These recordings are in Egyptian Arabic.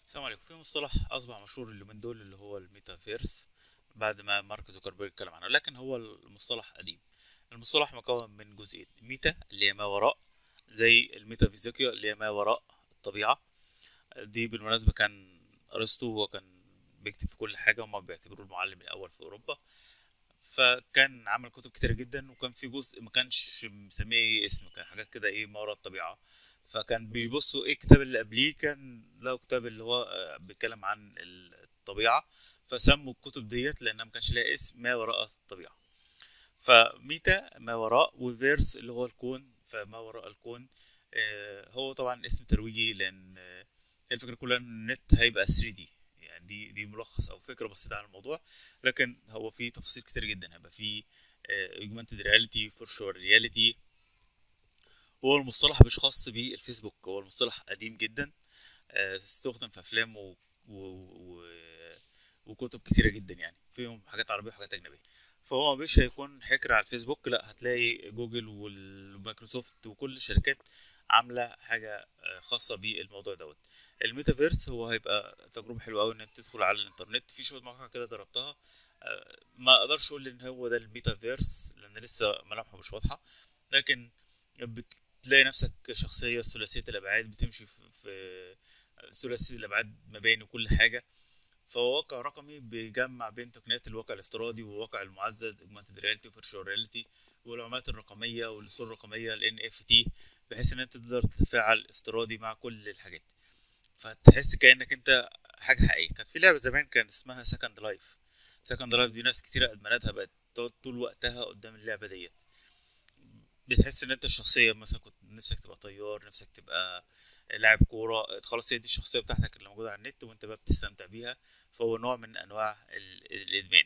السلام عليكم في مصطلح اصبح مشهور اليومين دول اللي هو الميتافيرس بعد ما مارك زوكربيرج اتكلم عنه لكن هو المصطلح قديم المصطلح مكون من جزئين ميتا اللي هي ما وراء زي الميتافيزيقيا اللي هي ما وراء الطبيعة دي بالمناسبة كان ارسطو هو كان بيكتب في كل حاجة وما بيعتبروه المعلم الأول في أوروبا فكان عمل كتب كتيرة جدا وكان في جزء ما كانش مسميه ايه اسم كان حاجات كده ايه ما وراء الطبيعة فكان بيبصوا ايه الكتاب اللي قبليه كان له كتاب اللي هو آه، بيتكلم عن الطبيعة فسموا الكتب ديت لأنها ما كانش لها اسم ما وراء الطبيعة فميتا ما وراء وفيرس اللي هو الكون فما وراء الكون آه، هو طبعا اسم ترويجي لأن آه، هي الفكرة كلها إن النت هيبقى 3D يعني دي دي ملخص أو فكرة بسيطة عن الموضوع لكن هو فيه تفاصيل كتير جدا هيبقى فيه augmented reality virtual reality هو المصطلح مش خاص بالفيسبوك هو المصطلح قديم جدا آه، استخدم في افلام و... و... و... وكتب كتيره جدا يعني فيهم حاجات عربيه وحاجات اجنبيه فهو مش هيكون حكر على الفيسبوك لا هتلاقي جوجل والمايكروسوفت وكل الشركات عامله حاجه آه، خاصه بالموضوع دوت الميتافيرس هو هيبقى تجربه حلوه قوي ان انت تدخل على الانترنت في شويه مواقع كده جربتها آه، ما اقدرش اقول ان هو ده الميتافيرس لان لسه ملامحه مش واضحه لكن بتلاقي نفسك شخصية ثلاثية الأبعاد بتمشي في, في ثلاثي الأبعاد مباني وكل حاجة فهو واقع رقمي بيجمع بين تقنيات الواقع الافتراضي والواقع المعزز augmented reality وفيرتشوال رياليتي والعملات الرقمية والصور الرقمية ال NFT بحيث إن أنت تقدر تتفاعل افتراضي مع كل الحاجات فتحس كأنك أنت حاجة حقيقية كانت في لعبة زمان كان اسمها سكند لايف سكند لايف دي ناس كتيرة أدمنتها بقت تقعد طول وقتها قدام اللعبة ديت بتحس ان انت الشخصيه مثلا كنت نفسك تبقى طيار نفسك تبقى لاعب كوره خلاص هي دي الشخصيه بتاعتك اللي موجوده على النت وانت بقى بتستمتع بيها فهو نوع من انواع ال- الادمان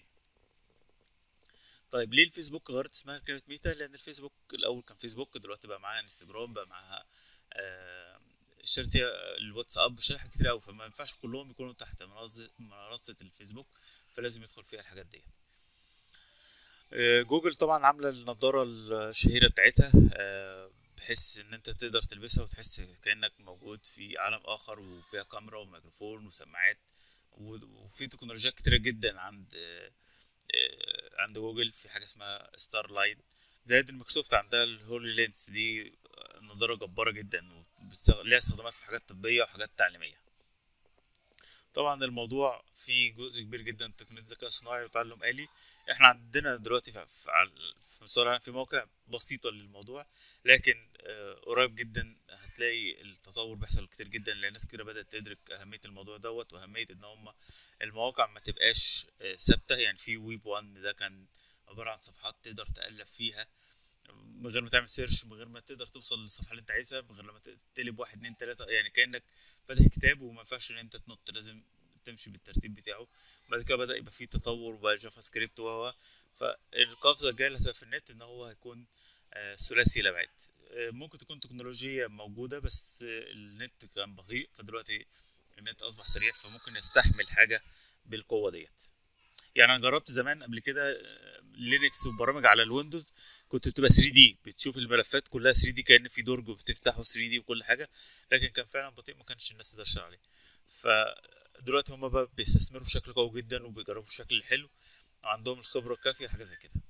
طيب ليه الفيسبوك غيرت اسمها كلمه ميتا لان الفيسبوك الاول كان فيسبوك دلوقتي بقى معاها انستجرام بقى معاها آه، اشترت هي الواتساب اشترت حاجات كتير قوي فما ينفعش كلهم يكونوا تحت منصه منصه الفيسبوك فلازم يدخل فيها الحاجات ديت آه، جوجل طبعا عامله النضاره الشهيره بتاعتها آه، بحيث ان انت تقدر تلبسها وتحس كانك موجود في عالم اخر وفيها كاميرا وميكروفون وسماعات و- وفي تكنولوجيات كتيره جدا عند آه، آه، عند جوجل في حاجه اسمها ستار لاين زائد المايكروسوفت عندها الهولي لينس دي نضاره جباره جدا وبتستغ- ليها استخدامات في حاجات طبيه وحاجات تعليميه طبعا الموضوع فيه جزء كبير جدا تقنية ذكاء صناعي وتعلم آلي احنا عندنا دلوقتي في في على- في مستوى العالم في مواقع بسيطة للموضوع لكن آه، قريب جدا هتلاقي التطور بيحصل كتير جدا لان ناس كتير بدأت تدرك أهمية الموضوع دوت وأهمية ان هم المواقع ما تبقاش آه، ثابتة يعني في ويب 1 ده كان عبارة عن صفحات تقدر تألف فيها من غير ما تعمل سيرش من غير ما تقدر توصل للصفحة اللي انت عايزها من غير لما تقلب واحد اتنين تلاتة يعني كأنك فاتح كتاب وما ينفعش ان انت تنط لازم تمشي بالترتيب بتاعه بعد كده بدأ يبقى فيه تطور وبقى جافا سكريبت و فالقفزة الجاية اللي هتبقى في النت ان هو هيكون آه، ثلاثي الأبعاد آه، ممكن تكون تكنولوجيا موجودة بس آه، النت كان بطيء فدلوقتي النت أصبح سريع فممكن يستحمل حاجة بالقوة ديت يعني انا جربت زمان قبل كده آه، لينكس وبرامج على الويندوز كنت بتبقى 3 دي بتشوف الملفات كلها 3 دي كأن في درج وبتفتحه 3 دي وكل حاجة لكن كان فعلا بطيء ما كانش الناس تقدر تشتغل عليه فدلوقتي هما بقى بيستثمروا بشكل قوي جدا وبيجربوا بشكل حلو وعندهم الخبرة الكافية لحاجة زي كده